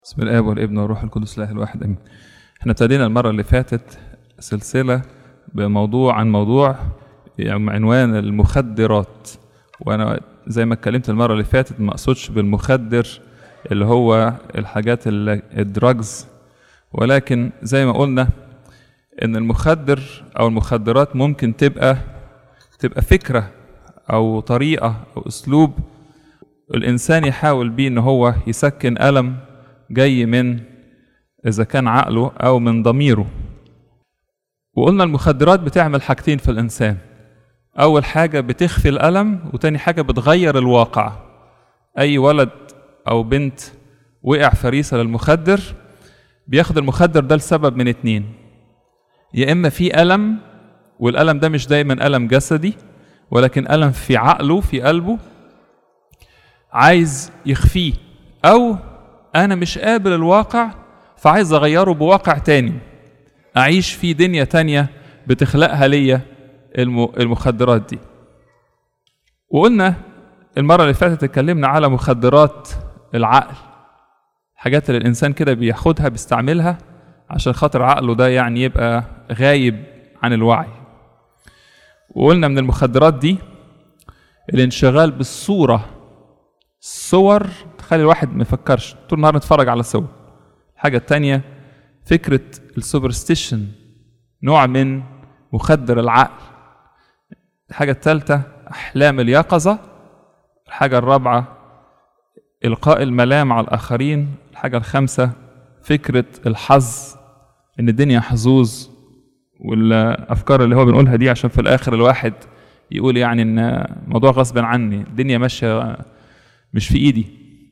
بسم الاب والابن والروح القدس الاله الواحد امين احنا ابتدينا المره اللي فاتت سلسله بموضوع عن موضوع يعني عنوان المخدرات وانا زي ما اتكلمت المره اللي فاتت ما اقصدش بالمخدر اللي هو الحاجات اللي الدراجز ولكن زي ما قلنا ان المخدر او المخدرات ممكن تبقى تبقى فكره او طريقه او اسلوب الانسان يحاول بيه ان هو يسكن الم جاي من اذا كان عقله او من ضميره وقلنا المخدرات بتعمل حاجتين في الانسان اول حاجه بتخفي الالم وتاني حاجه بتغير الواقع اي ولد او بنت وقع فريسه للمخدر بياخد المخدر ده لسبب من اتنين يا اما في الم والالم ده مش دايما الم جسدي ولكن الم في عقله في قلبه عايز يخفيه او انا مش قابل الواقع فعايز اغيره بواقع تاني اعيش في دنيا تانية بتخلقها ليا المخدرات دي وقلنا المرة اللي فاتت اتكلمنا على مخدرات العقل حاجات اللي الانسان كده بياخدها بيستعملها عشان خاطر عقله ده يعني يبقى غايب عن الوعي وقلنا من المخدرات دي الانشغال بالصورة الصور تخلي الواحد ما يفكرش طول النهار نتفرج على صور الحاجة التانية فكرة السوبرستيشن نوع من مخدر العقل الحاجة الثالثة أحلام اليقظة الحاجة الرابعة إلقاء الملام على الآخرين الحاجة الخامسة فكرة الحظ إن الدنيا حظوظ والأفكار اللي هو بنقولها دي عشان في الآخر الواحد يقول يعني إن موضوع غصب عني الدنيا ماشية مش في إيدي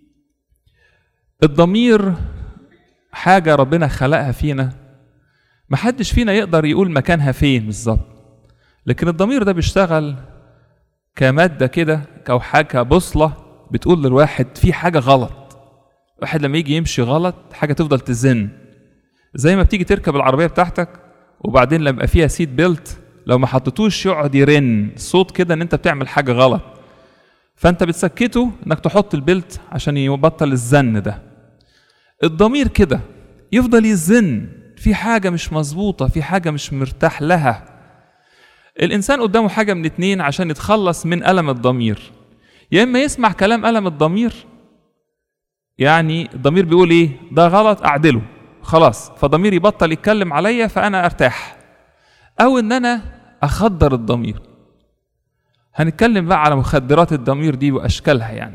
الضمير حاجة ربنا خلقها فينا محدش فينا يقدر يقول مكانها فين بالظبط لكن الضمير ده بيشتغل كمادة كده أو حاجة بوصلة بتقول للواحد في حاجة غلط الواحد لما يجي يمشي غلط حاجة تفضل تزن زي ما بتيجي تركب العربية بتاعتك وبعدين لما يبقى فيها سيت بيلت لو ما حطيتوش يقعد يرن صوت كده ان انت بتعمل حاجة غلط فانت بتسكته انك تحط البلت عشان يبطل الزن ده الضمير كده يفضل يزن في حاجة مش مظبوطة في حاجة مش مرتاح لها الإنسان قدامه حاجة من اتنين عشان يتخلص من ألم الضمير يا إما يسمع كلام ألم الضمير يعني الضمير بيقول إيه ده غلط أعدله خلاص فضميري يبطل يتكلم عليا فأنا أرتاح أو إن أنا أخدر الضمير هنتكلم بقى على مخدرات الضمير دي وأشكالها يعني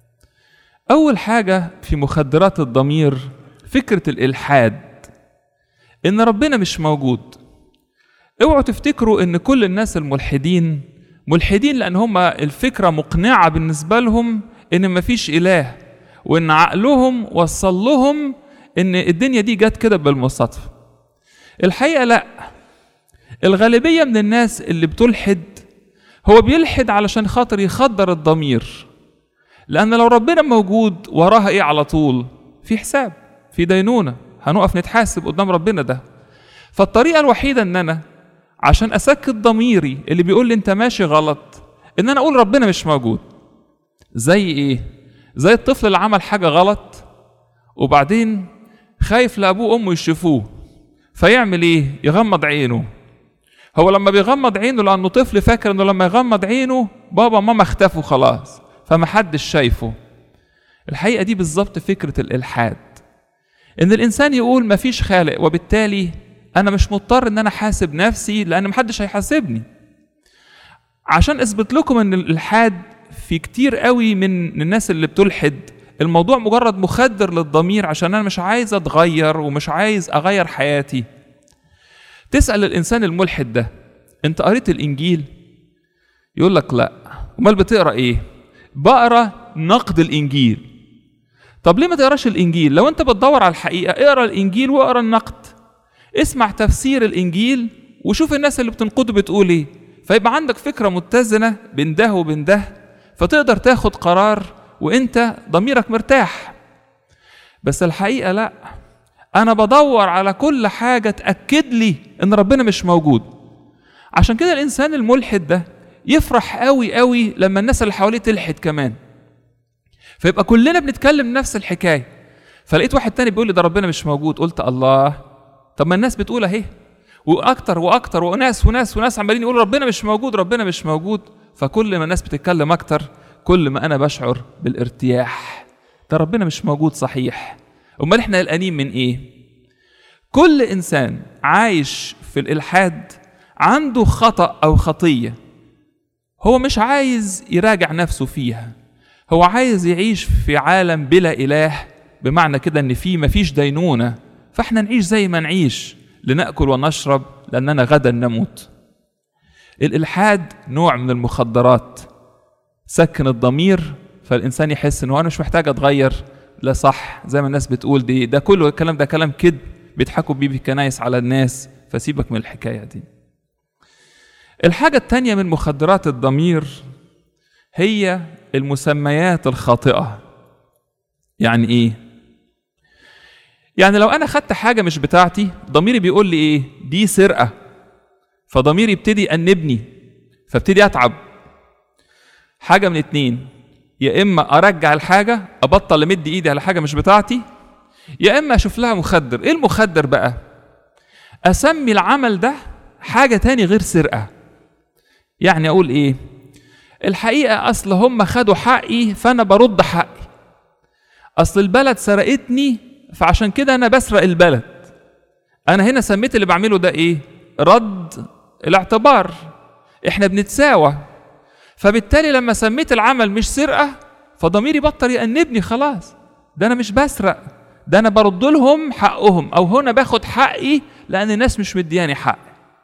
أول حاجة في مخدرات الضمير فكرة الإلحاد إن ربنا مش موجود اوعوا تفتكروا إن كل الناس الملحدين ملحدين لأن هم الفكرة مقنعة بالنسبة لهم إن مفيش إله وإن عقلهم وصل لهم إن الدنيا دي جت كده بالمصادفة الحقيقة لأ الغالبية من الناس اللي بتلحد هو بيلحد علشان خاطر يخدر الضمير لأن لو ربنا موجود وراها إيه على طول؟ في حساب في دينونة هنقف نتحاسب قدام ربنا ده فالطريقة الوحيدة إن أنا عشان أسكت ضميري اللي بيقول لي أنت ماشي غلط إن أنا أقول ربنا مش موجود زي إيه؟ زي الطفل اللي عمل حاجة غلط وبعدين خايف لأبوه وأمه يشوفوه فيعمل إيه؟ يغمض عينه هو لما بيغمض عينه لأنه طفل فاكر إنه لما يغمض عينه بابا ماما اختفوا خلاص فمحدش شايفه الحقيقة دي بالظبط فكرة الإلحاد إن الإنسان يقول مفيش خالق وبالتالي أنا مش مضطر إن أنا حاسب نفسي لأن محدش هيحاسبني عشان أثبت لكم إن الإلحاد في كتير قوي من الناس اللي بتلحد الموضوع مجرد مخدر للضمير عشان أنا مش عايز أتغير ومش عايز أغير حياتي تسأل الإنسان الملحد ده أنت قريت الإنجيل يقول لك لا أمال بتقرأ إيه بقرا نقد الانجيل طب ليه ما تقراش الانجيل لو انت بتدور على الحقيقه اقرا الانجيل واقرا النقد اسمع تفسير الانجيل وشوف الناس اللي بتنقده بتقول ايه فيبقى عندك فكره متزنه بين ده وبين ده فتقدر تاخد قرار وانت ضميرك مرتاح بس الحقيقه لا انا بدور على كل حاجه تاكد لي ان ربنا مش موجود عشان كده الانسان الملحد ده يفرح قوي قوي لما الناس اللي حواليه تلحد كمان فيبقى كلنا بنتكلم نفس الحكايه فلقيت واحد تاني بيقول لي ده ربنا مش موجود قلت الله طب ما الناس بتقول اهي واكتر واكتر وناس وناس وناس عمالين يقولوا ربنا مش موجود ربنا مش موجود فكل ما الناس بتتكلم اكتر كل ما انا بشعر بالارتياح ده ربنا مش موجود صحيح امال احنا قلقانين من ايه كل انسان عايش في الالحاد عنده خطا او خطيه هو مش عايز يراجع نفسه فيها هو عايز يعيش في عالم بلا اله بمعنى كده ان في مفيش دينونه فاحنا نعيش زي ما نعيش لناكل ونشرب لاننا غدا نموت الالحاد نوع من المخدرات سكن الضمير فالانسان يحس انه انا مش محتاج اتغير لا صح زي ما الناس بتقول دي ده كله الكلام ده كلام كذب بيضحكوا بيه بالكنايس على الناس فسيبك من الحكايه دي الحاجه التانية من مخدرات الضمير هي المسميات الخاطئه يعني ايه يعني لو انا خدت حاجه مش بتاعتي ضميري بيقول لي ايه دي سرقه فضميري يبتدي يأنبني فابتدي اتعب حاجه من اتنين يا اما ارجع الحاجه ابطل امد ايدي على حاجه مش بتاعتي يا اما اشوف لها مخدر ايه المخدر بقى اسمي العمل ده حاجه تاني غير سرقه يعني اقول ايه الحقيقه اصل هم خدوا حقي فانا برد حقي اصل البلد سرقتني فعشان كده انا بسرق البلد انا هنا سميت اللي بعمله ده ايه رد الاعتبار احنا بنتساوى فبالتالي لما سميت العمل مش سرقه فضميري بطل يأنبني خلاص ده انا مش بسرق ده انا برد لهم حقهم او هنا باخد حقي لان الناس مش مدياني حق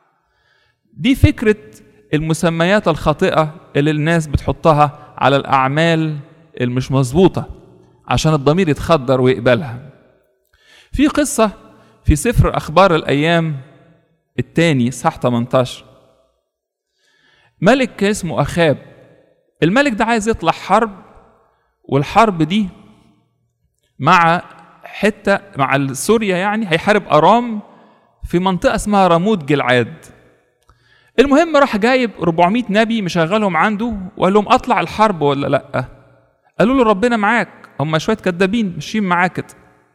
دي فكره المسميات الخاطئه اللي الناس بتحطها على الاعمال المش مظبوطه عشان الضمير يتخدر ويقبلها في قصه في سفر اخبار الايام الثاني صح 18 ملك اسمه اخاب الملك ده عايز يطلع حرب والحرب دي مع حته مع سوريا يعني هيحارب ارام في منطقه اسمها راموت جلعاد المهم راح جايب 400 نبي مشغلهم عنده وقال لهم اطلع الحرب ولا لا قالوا له ربنا معاك هم شويه كدابين ماشيين معاك كده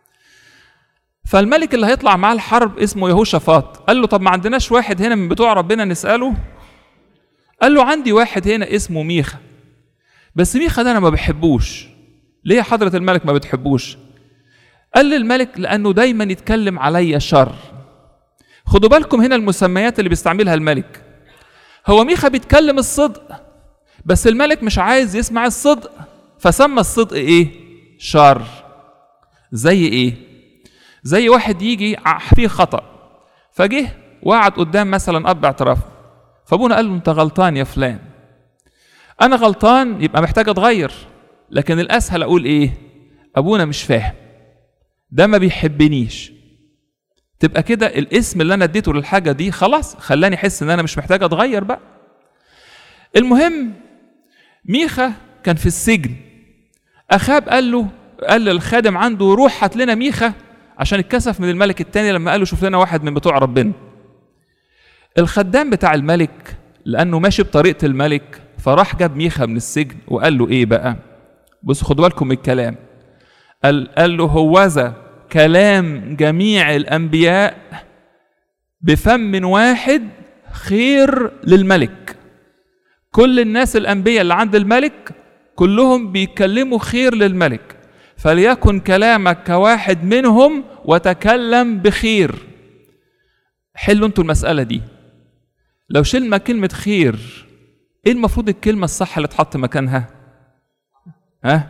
فالملك اللي هيطلع معاه الحرب اسمه يهوشافاط قال له طب ما عندناش واحد هنا من بتوع ربنا نساله قال له عندي واحد هنا اسمه ميخا بس ميخا ده انا ما بحبوش ليه يا حضره الملك ما بتحبوش قال للملك لانه دايما يتكلم عليا شر خدوا بالكم هنا المسميات اللي بيستعملها الملك هو ميخا بيتكلم الصدق بس الملك مش عايز يسمع الصدق فسمى الصدق ايه شر زي ايه زي واحد يجي فيه خطا فجه وقعد قدام مثلا اب اعتراف فابونا قال له انت غلطان يا فلان انا غلطان يبقى محتاج اتغير لكن الاسهل اقول ايه ابونا مش فاهم ده ما بيحبنيش تبقى كده الاسم اللي انا اديته للحاجه دي خلاص خلاني احس ان انا مش محتاج اتغير بقى المهم ميخا كان في السجن اخاب قال له قال للخادم عنده روح هات لنا ميخا عشان اتكسف من الملك التاني لما قال له شوف لنا واحد من بتوع ربنا الخدام بتاع الملك لانه ماشي بطريقه الملك فراح جاب ميخا من السجن وقال له ايه بقى بصوا خدوا بالكم من الكلام قال, قال له هوذا كلام جميع الانبياء بفم واحد خير للملك كل الناس الانبياء اللي عند الملك كلهم بيتكلموا خير للملك فليكن كلامك كواحد منهم وتكلم بخير حلوا انتوا المسألة دي لو شلنا كلمة خير ايه المفروض الكلمة الصح اللي تحط مكانها ها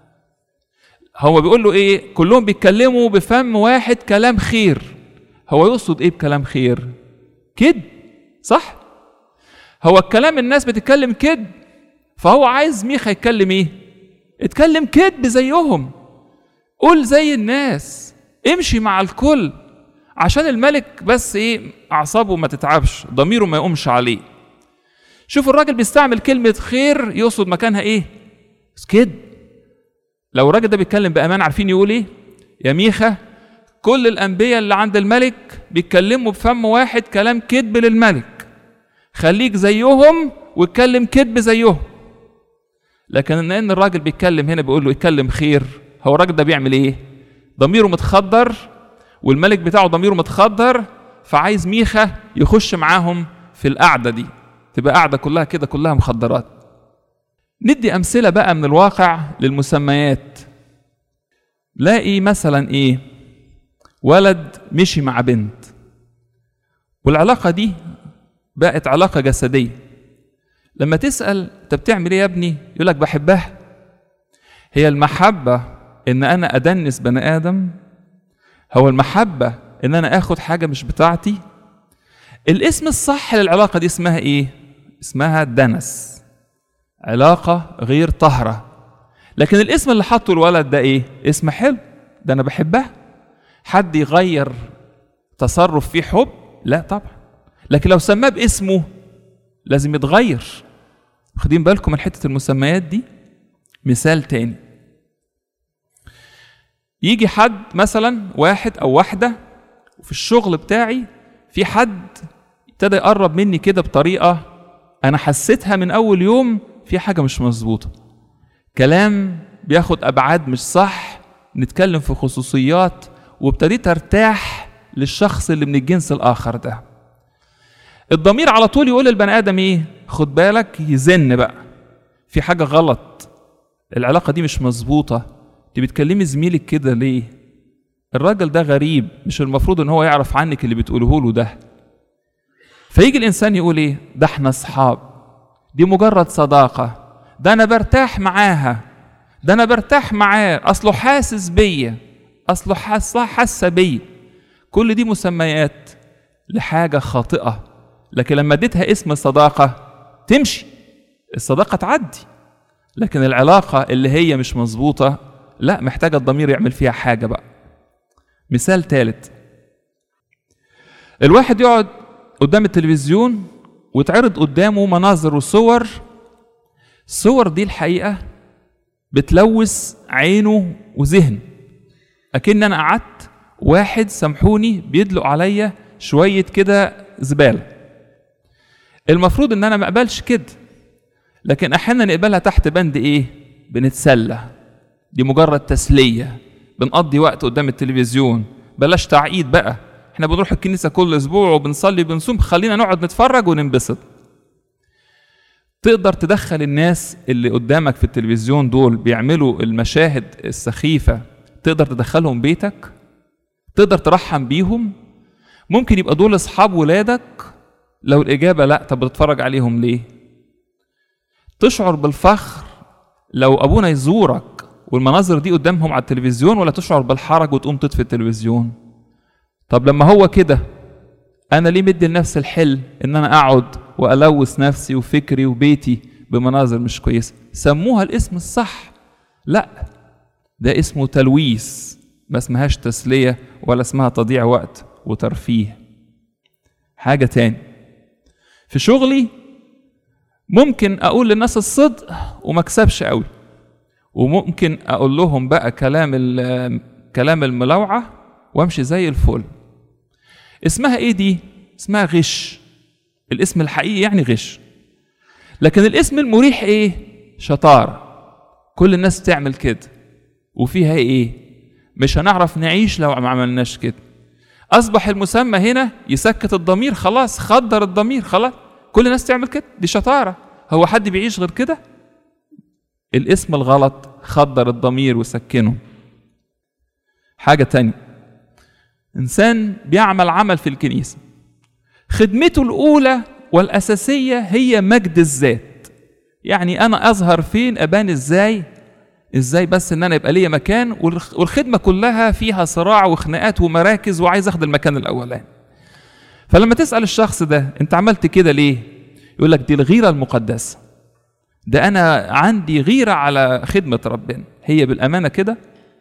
هو بيقول له ايه كلهم بيتكلموا بفم واحد كلام خير هو يقصد ايه بكلام خير كد صح هو الكلام الناس بتتكلم كد فهو عايز ميخا يتكلم ايه اتكلم كذب زيهم قول زي الناس امشي مع الكل عشان الملك بس ايه اعصابه ما تتعبش ضميره ما يقومش عليه شوف الراجل بيستعمل كلمة خير يقصد مكانها ايه كده لو الراجل ده بيتكلم بأمان عارفين يقول ايه يا ميخا كل الأنبياء اللي عند الملك بيتكلموا بفم واحد كلام كذب للملك خليك زيهم واتكلم كذب زيهم لكن ان الراجل بيتكلم هنا بيقول له اتكلم خير هو الراجل ده بيعمل ايه ضميره متخدر والملك بتاعه ضميره متخدر فعايز ميخا يخش معاهم في القعده دي تبقى قاعده كلها كده كلها مخدرات ندي امثله بقى من الواقع للمسميات لاقي مثلا ايه ولد مشي مع بنت والعلاقه دي بقت علاقه جسديه لما تسال انت بتعمل ايه يا ابني يقول لك بحبها هي المحبه ان انا ادنس بني ادم هو المحبه ان انا اخد حاجه مش بتاعتي الاسم الصح للعلاقه دي اسمها ايه اسمها دنس علاقه غير طاهره لكن الاسم اللي حطه الولد ده ايه اسم حلو ده انا بحبها حد يغير تصرف فيه حب لا طبعا لكن لو سماه باسمه لازم يتغير واخدين بالكم من حته المسميات دي مثال تاني يجي حد مثلا واحد او واحده وفي الشغل بتاعي في حد ابتدى يقرب مني كده بطريقه انا حسيتها من اول يوم في حاجه مش مظبوطه كلام بياخد ابعاد مش صح نتكلم في خصوصيات وابتديت ارتاح للشخص اللي من الجنس الاخر ده الضمير على طول يقول للبني ادم ايه خد بالك يزن بقى في حاجه غلط العلاقه دي مش مظبوطه انت بتكلمي زميلك كده ليه الراجل ده غريب مش المفروض ان هو يعرف عنك اللي بتقوله له ده فيجي الانسان يقول ايه ده احنا اصحاب دي مجرد صداقه ده انا برتاح معاها ده انا برتاح معاه اصله حاسس بيا اصله حاسه حاسه بيا كل دي مسميات لحاجه خاطئه لكن لما اديتها اسم الصداقه تمشي الصداقه تعدي لكن العلاقه اللي هي مش مظبوطه لا محتاجه الضمير يعمل فيها حاجه بقى مثال ثالث الواحد يقعد قدام التلفزيون ويتعرض قدامه مناظر وصور الصور دي الحقيقه بتلوث عينه وذهنه اكن انا قعدت واحد سامحوني بيدلق عليا شويه كده زباله المفروض ان انا ما اقبلش كده لكن احيانا نقبلها تحت بند ايه بنتسلى دي مجرد تسليه بنقضي وقت قدام التلفزيون بلاش تعقيد بقى احنا بنروح الكنيسه كل اسبوع وبنصلي بنصوم خلينا نقعد نتفرج وننبسط تقدر تدخل الناس اللي قدامك في التلفزيون دول بيعملوا المشاهد السخيفه تقدر تدخلهم بيتك تقدر ترحم بيهم ممكن يبقى دول اصحاب ولادك لو الاجابه لا طب بتتفرج عليهم ليه تشعر بالفخر لو ابونا يزورك والمناظر دي قدامهم على التلفزيون ولا تشعر بالحرج وتقوم تطفي التلفزيون طب لما هو كده انا ليه مدي لنفسي الحل ان انا اقعد والوث نفسي وفكري وبيتي بمناظر مش كويسه سموها الاسم الصح لا ده اسمه تلويث ما اسمهاش تسليه ولا اسمها تضييع وقت وترفيه حاجه تاني في شغلي ممكن اقول للناس الصدق وما اكسبش قوي وممكن اقول لهم بقى كلام كلام الملوعه وامشي زي الفل اسمها ايه دي اسمها غش الاسم الحقيقي يعني غش لكن الاسم المريح ايه شطاره كل الناس تعمل كده وفيها ايه مش هنعرف نعيش لو ما عملناش كده اصبح المسمى هنا يسكت الضمير خلاص خدر الضمير خلاص كل الناس تعمل كده دي شطاره هو حد بيعيش غير كده الاسم الغلط خدر الضمير وسكنه حاجه تانية انسان بيعمل عمل في الكنيسه خدمته الاولى والاساسيه هي مجد الذات يعني انا اظهر فين ابان ازاي ازاي بس ان انا يبقى ليا مكان والخدمه كلها فيها صراع وخناقات ومراكز وعايز اخد المكان الاولاني فلما تسال الشخص ده انت عملت كده ليه يقول لك دي الغيره المقدسه ده انا عندي غيره على خدمه ربنا هي بالامانه كده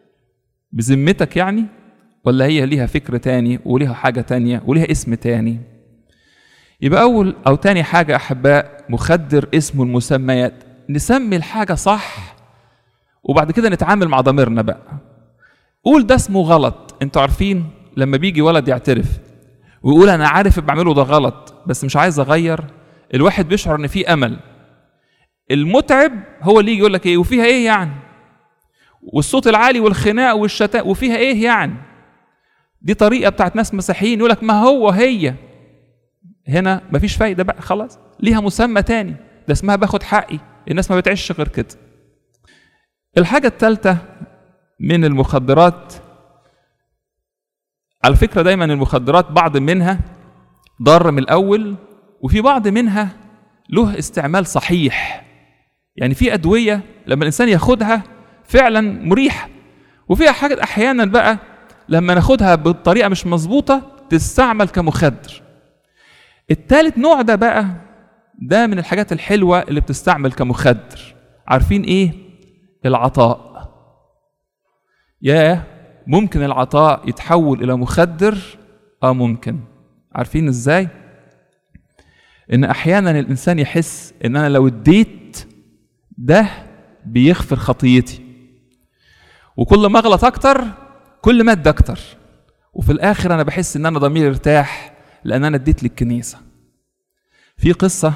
بذمتك يعني ولا هي ليها فكر تاني وليها حاجه تانية وليها اسم تاني يبقى اول او تاني حاجه احباء مخدر اسمه المسميات نسمي الحاجه صح وبعد كده نتعامل مع ضميرنا بقى قول ده اسمه غلط انتوا عارفين لما بيجي ولد يعترف ويقول انا عارف بعمله ده غلط بس مش عايز اغير الواحد بيشعر ان في امل المتعب هو اللي يجي يقول لك ايه وفيها ايه يعني والصوت العالي والخناق والشتاء وفيها ايه يعني دي طريقه بتاعت ناس مسيحيين يقول لك ما هو هي هنا مفيش فايده بقى خلاص ليها مسمى تاني ده اسمها باخد حقي الناس ما بتعيش غير كده الحاجه الثالثه من المخدرات على فكره دايما المخدرات بعض منها ضار من الاول وفي بعض منها له استعمال صحيح يعني في ادويه لما الانسان ياخدها فعلا مريحه وفيها حاجه احيانا بقى لما ناخدها بطريقه مش مظبوطه تستعمل كمخدر التالت نوع ده بقى ده من الحاجات الحلوه اللي بتستعمل كمخدر عارفين ايه العطاء ياه ممكن العطاء يتحول الى مخدر اه ممكن عارفين ازاي ان احيانا الانسان يحس ان انا لو اديت ده بيغفر خطيتي وكل ما اغلط اكتر كل ما ادي اكتر وفي الاخر انا بحس ان انا ضميري ارتاح لان انا اديت للكنيسه في قصه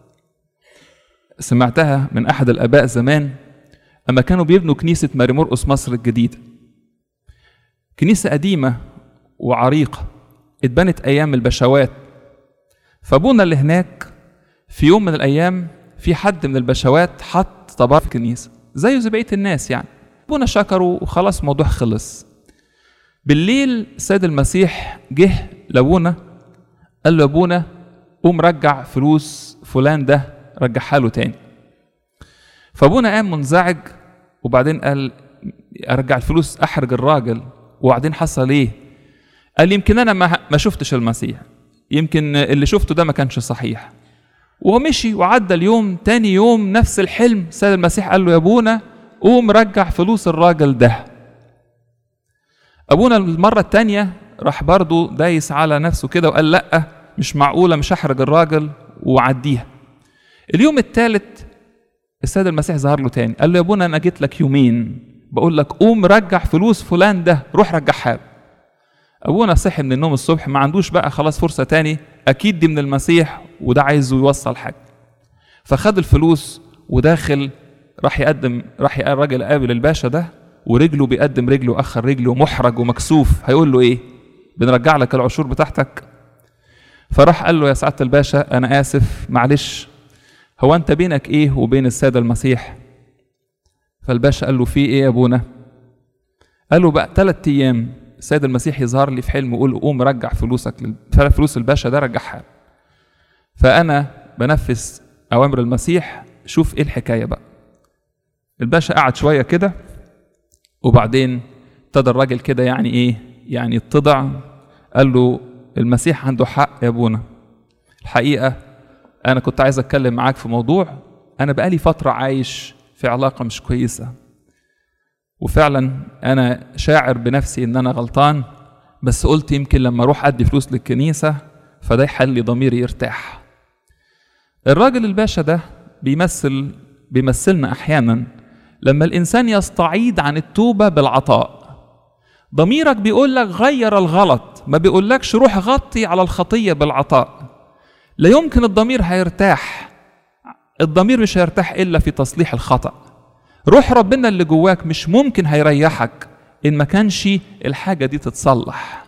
سمعتها من احد الاباء زمان اما كانوا بيبنوا كنيسه ماري مرقس مصر الجديده كنيسه قديمه وعريقه اتبنت ايام البشوات فابونا اللي هناك في يوم من الايام في حد من البشوات حط طبق في الكنيسه زيه زي بقيه الناس يعني ابونا شكره وخلاص الموضوع خلص بالليل السيد المسيح جه لابونا قال له يا ابونا قوم رجع فلوس فلان ده رجعها له تاني فابونا قام منزعج وبعدين قال ارجع الفلوس احرج الراجل وبعدين حصل ايه قال يمكن انا ما ما شفتش المسيح يمكن اللي شفته ده ما كانش صحيح ومشي وعدى اليوم تاني يوم نفس الحلم سيد المسيح قال له يا ابونا قوم رجع فلوس الراجل ده ابونا المره التانيه راح برضه دايس على نفسه كده وقال لا مش معقوله مش هحرج الراجل وعديها اليوم الثالث السيد المسيح ظهر له تاني قال له يا ابونا انا جيت لك يومين بقول لك قوم رجع فلوس فلان ده روح رجعها له ابونا صحي من النوم الصبح ما عندوش بقى خلاص فرصه تاني اكيد دي من المسيح وده عايزه يوصل حاجه فخد الفلوس وداخل راح يقدم راح الراجل قابل الباشا ده ورجله بيقدم رجله واخر رجله محرج ومكسوف هيقول له ايه بنرجع لك العشور بتاعتك فراح قال له يا سعاده الباشا انا اسف معلش هو انت بينك ايه وبين الساده المسيح فالباشا قال له في ايه يا ابونا قال له بقى ثلاث ايام السيد المسيح يظهر لي في حلم ويقول قوم رجع فلوسك لل- فلوس الباشا ده رجعها فانا بنفذ اوامر المسيح شوف ايه الحكايه بقى الباشا قعد شويه كده وبعدين ابتدى الراجل كده يعني ايه يعني اتضع قال له المسيح عنده حق يا ابونا الحقيقه انا كنت عايز اتكلم معاك في موضوع انا بقالي فتره عايش في علاقه مش كويسه وفعلا انا شاعر بنفسي ان انا غلطان بس قلت يمكن لما اروح ادي فلوس للكنيسه فده يخلي ضميري يرتاح الراجل الباشا ده بيمثل بيمثلنا احيانا لما الانسان يستعيد عن التوبه بالعطاء ضميرك بيقول لك غير الغلط ما بيقولكش روح غطي على الخطيه بالعطاء لا يمكن الضمير هيرتاح الضمير مش هيرتاح الا في تصليح الخطأ روح ربنا اللي جواك مش ممكن هيريحك ان ما كانش الحاجه دي تتصلح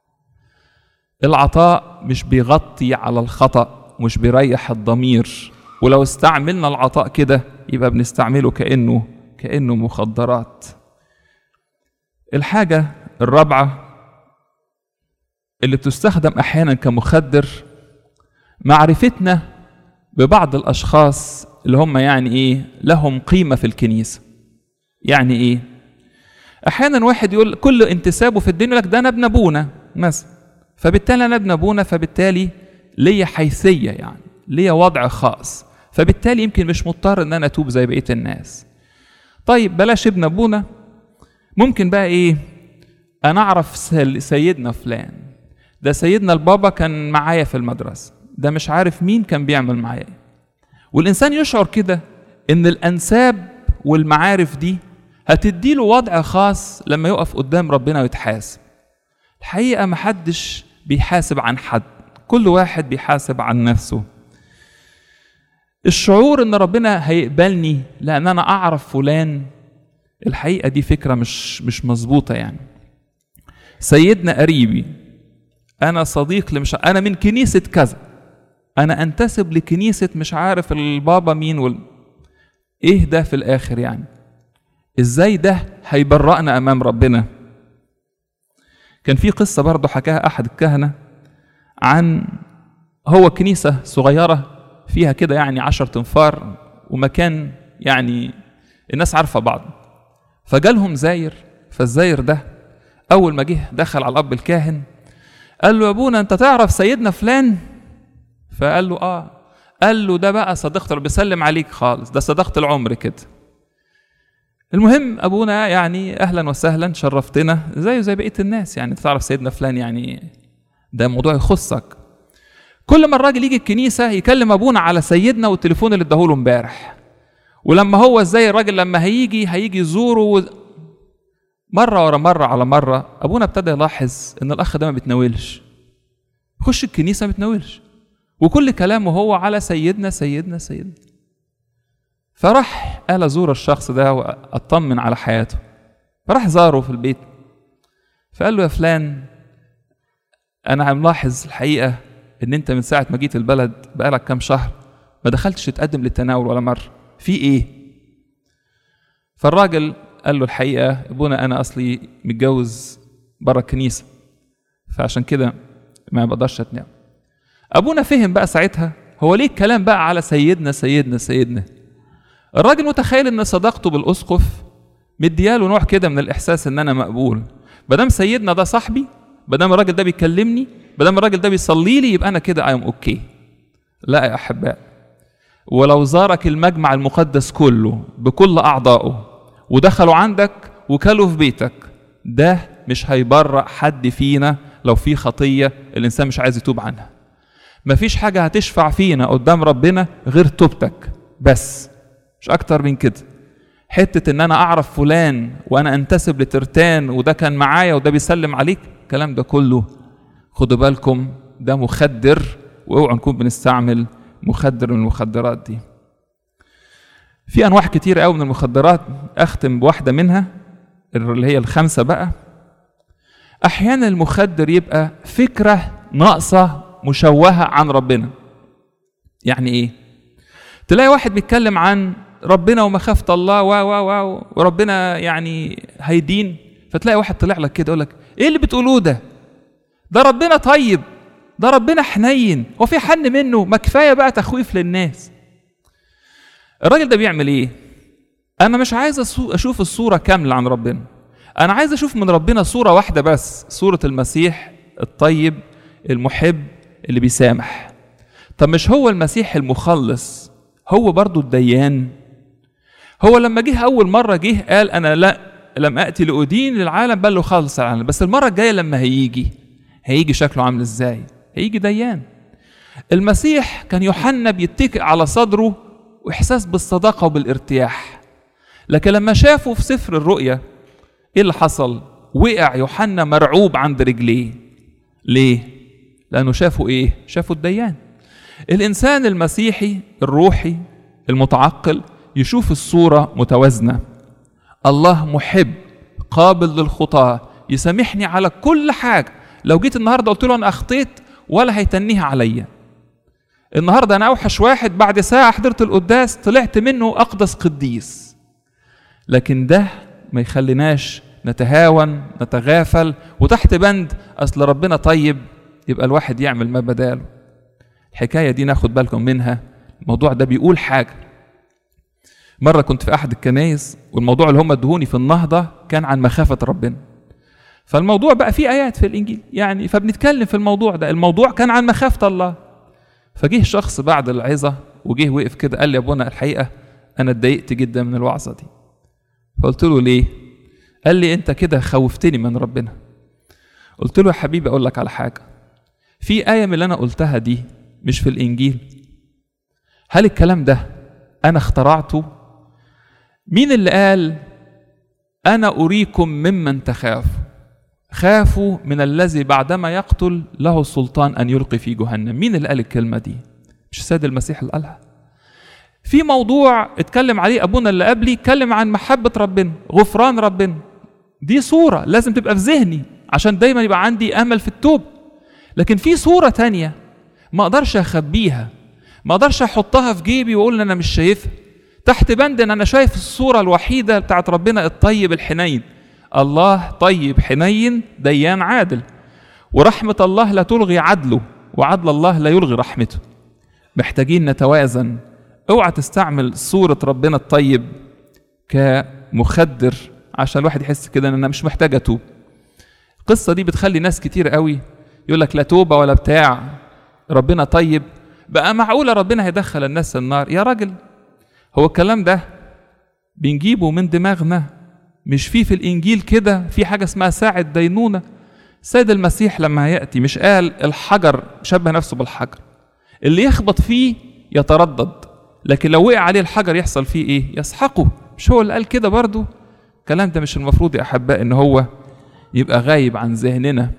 العطاء مش بيغطي على الخطأ مش بيريح الضمير ولو استعملنا العطاء كده يبقى بنستعمله كأنه كأنه مخدرات الحاجة الرابعة اللي بتستخدم أحيانا كمخدر معرفتنا ببعض الأشخاص اللي هم يعني إيه لهم قيمة في الكنيسة يعني إيه أحيانا واحد يقول كل انتسابه في الدين يقول لك ده أنا ابن أبونا مثلا فبالتالي أنا ابن أبونا فبالتالي ليا حيثية يعني ليا وضع خاص فبالتالي يمكن مش مضطر ان انا اتوب زي بقيه الناس طيب بلاش ابن ابونا ممكن بقى ايه انا اعرف سل- سيدنا فلان ده سيدنا البابا كان معايا في المدرسه ده مش عارف مين كان بيعمل معايا إيه. والانسان يشعر كده ان الانساب والمعارف دي هتديله وضع خاص لما يقف قدام ربنا ويتحاسب الحقيقه محدش بيحاسب عن حد كل واحد بيحاسب عن نفسه الشعور ان ربنا هيقبلني لان انا اعرف فلان الحقيقة دي فكرة مش مش مظبوطة يعني سيدنا قريبي أنا صديق لمش أنا من كنيسة كذا أنا أنتسب لكنيسة مش عارف البابا مين وال... إيه ده في الآخر يعني إزاي ده هيبرأنا أمام ربنا كان في قصة برضه حكاها أحد الكهنة عن هو كنيسة صغيرة فيها كده يعني عشر تنفار ومكان يعني الناس عارفة بعض فجالهم زاير فالزاير ده أول ما جه دخل على الأب الكاهن قال له يا أبونا أنت تعرف سيدنا فلان فقال له آه قال له ده بقى صديقته اللي بيسلم عليك خالص ده صداقة العمر كده المهم ابونا يعني اهلا وسهلا شرفتنا زيه زي بقيه الناس يعني تعرف سيدنا فلان يعني ده موضوع يخصك كل ما الراجل يجي الكنيسه يكلم ابونا على سيدنا والتليفون اللي اداهوله امبارح ولما هو ازاي الراجل لما هيجي هيجي يزوره و... مره ورا مره على مره ابونا ابتدى يلاحظ ان الاخ ده ما بيتناولش يخش الكنيسه ما بيتناولش وكل كلامه هو على سيدنا سيدنا سيدنا فراح قال ازور الشخص ده واطمن على حياته فراح زاره في البيت فقال له يا فلان انا ملاحظ الحقيقه ان انت من ساعه ما جيت البلد بقالك كام شهر ما دخلتش تقدم للتناول ولا مره في ايه فالراجل قال له الحقيقه ابونا انا اصلي متجوز بره الكنيسه فعشان كده ما بقدرش اتناول ابونا فهم بقى ساعتها هو ليه الكلام بقى على سيدنا سيدنا سيدنا الراجل متخيل ان صداقته بالاسقف مدياله نوع كده من الاحساس ان انا مقبول مادام سيدنا ده صاحبي مادام الراجل ده بيكلمني مادام الراجل ده بيصلي لي يبقى انا كده ايم اوكي لا يا احباء ولو زارك المجمع المقدس كله بكل اعضائه ودخلوا عندك وكلوا في بيتك ده مش هيبرأ حد فينا لو في خطيه الانسان مش عايز يتوب عنها مفيش حاجه هتشفع فينا قدام ربنا غير توبتك بس مش اكتر من كده حته ان انا اعرف فلان وانا انتسب لترتان وده كان معايا وده بيسلم عليك الكلام ده كله خدوا بالكم ده مخدر واوعوا نكون بنستعمل مخدر من المخدرات دي في انواع كتير قوي من المخدرات اختم بواحده منها اللي هي الخمسه بقى احيانا المخدر يبقى فكره ناقصه مشوهه عن ربنا يعني ايه تلاقي واحد بيتكلم عن ربنا ومخافة الله و و و وربنا يعني هيدين فتلاقي واحد طلع لك كده يقول لك ايه اللي بتقولوه ده؟ ده ربنا طيب ده ربنا حنين هو في حن منه ما كفايه بقى تخويف للناس. الراجل ده بيعمل ايه؟ انا مش عايز اشوف الصوره كامله عن ربنا. انا عايز اشوف من ربنا صوره واحده بس صوره المسيح الطيب المحب اللي بيسامح. طب مش هو المسيح المخلص هو برضو الديان هو لما جه اول مره جه قال انا لا لم اتي لادين للعالم بل لخلص العالم بس المره الجايه لما هيجي هيجي شكله عامل ازاي هيجي ديان المسيح كان يوحنا بيتكئ على صدره واحساس بالصداقه وبالارتياح لكن لما شافه في سفر الرؤيا ايه اللي حصل وقع يوحنا مرعوب عند رجليه ليه لانه شافوا ايه شافوا الديان الانسان المسيحي الروحي المتعقل يشوف الصوره متوازنه الله محب قابل للخطاه يسامحني على كل حاجه لو جيت النهارده قلت له انا اخطيت ولا هيتنيها عليا النهارده انا اوحش واحد بعد ساعه حضرت القداس طلعت منه اقدس قديس لكن ده ما يخليناش نتهاون نتغافل وتحت بند اصل ربنا طيب يبقى الواحد يعمل ما بداله الحكايه دي ناخد بالكم منها الموضوع ده بيقول حاجه مره كنت في احد الكنايس والموضوع اللي هم ادهوني في النهضه كان عن مخافه ربنا فالموضوع بقى فيه ايات في الانجيل يعني فبنتكلم في الموضوع ده الموضوع كان عن مخافه الله فجه شخص بعد العظه وجه وقف كده قال لي يا ابونا الحقيقه انا اتضايقت جدا من الوعظه دي فقلت له ليه قال لي انت كده خوفتني من ربنا قلت له يا حبيبي اقول لك على حاجه في ايه من اللي انا قلتها دي مش في الانجيل هل الكلام ده انا اخترعته مين اللي قال انا اريكم ممن تخاف خافوا من الذي بعدما يقتل له السلطان ان يلقي في جهنم مين اللي قال الكلمه دي مش السيد المسيح اللي قالها في موضوع اتكلم عليه ابونا اللي قبلي اتكلم عن محبه ربنا غفران ربنا دي صوره لازم تبقى في ذهني عشان دايما يبقى عندي امل في التوب لكن في صوره تانية ما اقدرش اخبيها ما اقدرش احطها في جيبي واقول ان انا مش شايفها تحت بند ان انا شايف الصوره الوحيده بتاعت ربنا الطيب الحنين الله طيب حنين ديان عادل ورحمه الله لا تلغي عدله وعدل الله لا يلغي رحمته محتاجين نتوازن اوعى تستعمل صورة ربنا الطيب كمخدر عشان الواحد يحس كده ان انا مش محتاج اتوب القصة دي بتخلي ناس كتير قوي يقول لك لا توبة ولا بتاع ربنا طيب بقى معقولة ربنا هيدخل الناس النار يا راجل هو الكلام ده بنجيبه من دماغنا مش في في الانجيل كده في حاجة اسمها ساعة دينونة السيد المسيح لما يأتي مش قال الحجر شبه نفسه بالحجر اللي يخبط فيه يتردد لكن لو وقع عليه الحجر يحصل فيه ايه يسحقه مش هو اللي قال كده برضو الكلام ده مش المفروض يا احباء ان هو يبقى غايب عن ذهننا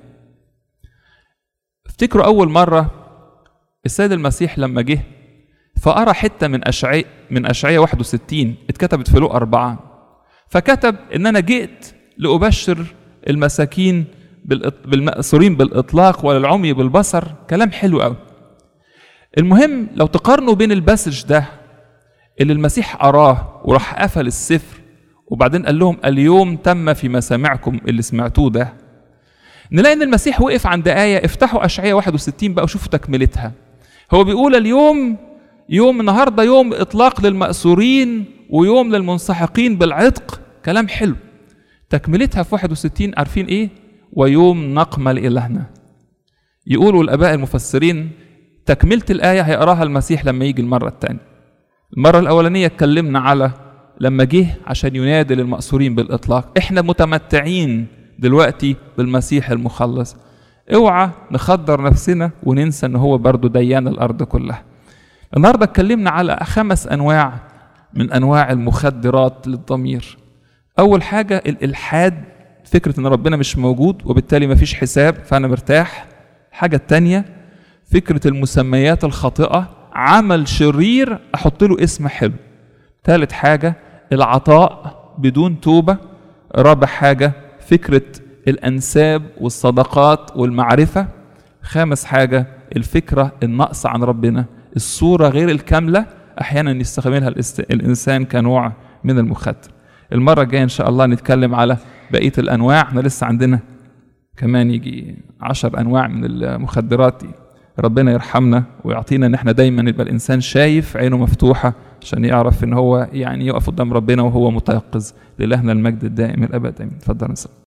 افتكروا اول مره السيد المسيح لما جه فأرى حتة من أشعية من أشعية 61 اتكتبت في لوقا أربعة فكتب إن أنا جئت لأبشر المساكين بالمأسورين بالإطلاق وللعمي بالبصر كلام حلو قوي المهم لو تقارنوا بين الباسج ده اللي المسيح أراه وراح قفل السفر وبعدين قال لهم اليوم تم في مسامعكم اللي سمعتوه ده نلاقي ان المسيح وقف عند آية افتحوا أشعية 61 بقى وشوفوا تكملتها هو بيقول اليوم يوم النهارده يوم إطلاق للمأسورين ويوم للمنسحقين بالعتق كلام حلو تكملتها في 61 عارفين ايه ويوم نقمة لإلهنا يقولوا الآباء المفسرين تكملة الآية هيقراها المسيح لما يجي المرة الثانية المرة الأولانية اتكلمنا على لما جه عشان ينادي للمأسورين بالإطلاق احنا متمتعين دلوقتي بالمسيح المخلص اوعى نخدر نفسنا وننسى ان هو برضو ديان الارض كلها النهارده اتكلمنا على خمس انواع من انواع المخدرات للضمير اول حاجه الالحاد فكره ان ربنا مش موجود وبالتالي مفيش حساب فانا مرتاح الحاجه الثانيه فكره المسميات الخاطئه عمل شرير احط له اسم حلو ثالث حاجه العطاء بدون توبه رابع حاجه فكره الانساب والصدقات والمعرفه خامس حاجه الفكره النقص عن ربنا الصوره غير الكامله احيانا يستخدمها الانسان كنوع من المخدر المره الجايه ان شاء الله نتكلم على بقيه الانواع احنا لسه عندنا كمان يجي عشر انواع من المخدرات دي ربنا يرحمنا ويعطينا ان احنا دايما يبقى الانسان شايف عينه مفتوحه عشان يعرف ان هو يعني يقف قدام ربنا وهو متيقظ لالهنا المجد الدائم الابد امين اتفضل